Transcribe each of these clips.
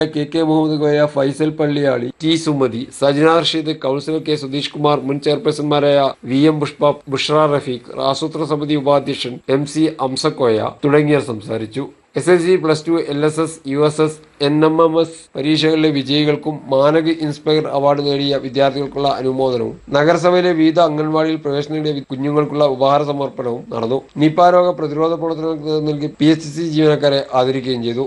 K K Muhammad Koya Faisal Palliyali T Sumathi Sajna Rasheed councillor K Sudheesh Kumar മുൻ ചെയർപേഴ്സൺമാരായ V M Pushpa Bushra Rafeeq ആസൂത്രണ സമിതി ഉപാധ്യക്ഷൻ എം സി അംസക്കോയ തുടങ്ങിയവർ സംസാരിച്ചു S S C plus two L S S U S S N M M S പരീക്ഷകളിലെ വിജയികൾക്കും മാനക് ഇൻസ്പയർ അവാർഡ് നേടിയ വിദ്യാർത്ഥികൾക്കുള്ള അനുമോദനവും നഗരസഭയിലെ വിവിധ അംഗൻവാടിയിൽ പ്രവേശനം നേടിയ കുഞ്ഞുങ്ങൾക്കുള്ള ഉപഹാര സമർപ്പണവും നടന്നു നിപ രോഗ പ്രതിരോധ പ്രവർത്തനങ്ങൾക്ക് നൽകി പി എച്ച് സി ജീവനക്കാരെ ആദരിക്കുകയും ചെയ്തു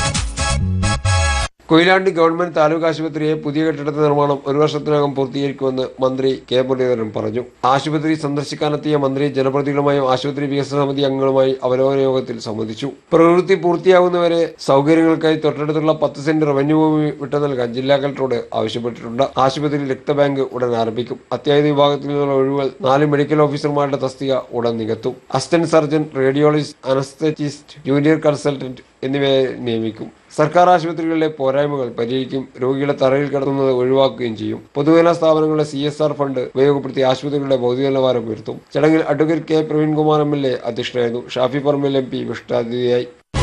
കൊയിലാണ്ടി ഗവൺമെന്റ് താലൂക്ക് ആശുപത്രിയെ പുതിയ കെട്ടിടത്തിന്റെ നിർമ്മാണം ഒരു വർഷത്തിനകം പൂർത്തീകരിക്കുമെന്ന് മന്ത്രി കെ മുരളീധരൻ പറഞ്ഞു ആശുപത്രി സന്ദർശിക്കാനെത്തിയ മന്ത്രി ജനപ്രതിനിധികളുമായും ആശുപത്രി വികസന സമിതി അംഗങ്ങളുമായി അവലോകന യോഗത്തിൽ സംബന്ധിച്ചു പ്രവൃത്തി പൂർത്തിയാകുന്നവരെ സൗകര്യങ്ങൾക്കായി തൊട്ടടുത്തുള്ള പത്ത് സെന്റ് റവന്യൂ ഭൂമി വിട്ടു നൽകാൻ ജില്ലാ കളക്ടറോട് ആവശ്യപ്പെട്ടിട്ടുണ്ട് ആശുപത്രിയിൽ രക്തബാങ്ക് ഉടൻ ആരംഭിക്കും അത്യാഹിത വിഭാഗത്തിൽ നിന്നുള്ള ഒഴിവുകൾ നാല് മെഡിക്കൽ ഓഫീസർമാരുടെ തസ്തിക ഉടൻ നികത്തും assistant surgeon radiologist anaesthetist junior consultant എന്നിവയെ നിയമിക്കും സർക്കാർ ആശുപത്രികളിലെ പോരായ്മകൾ പരിഹരിക്കും രോഗികളെ തറയിൽ കിടത്തുന്നത് ഒഴിവാക്കുകയും ചെയ്യും പൊതുജന സ്ഥാപനങ്ങളുടെ സി എസ് ആർ ഫണ്ട് ഉപയോഗപ്പെടുത്തി ആശുപത്രികളുടെ ഭൗതിക നിലവാരം ഉയർത്തും ചടങ്ങിൽ advocate K Praveenkumar M L A അധ്യക്ഷനായിരുന്നു ഷാഫി പറമ്പിൽ എം പി വിശിഷ്ടാതിഥിയായി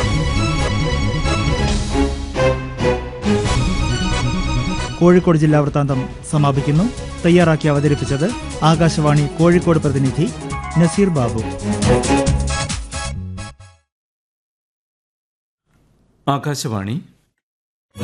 കോഴിക്കോട് ജില്ലാ വൃത്താന്തം സമാപിക്കുന്നു തയ്യാറാക്കി അവതരിപ്പിച്ചത് ആകാശവാണി കോഴിക്കോട് പ്രതിനിധി നസീർ ബാബു ആകാശവാണി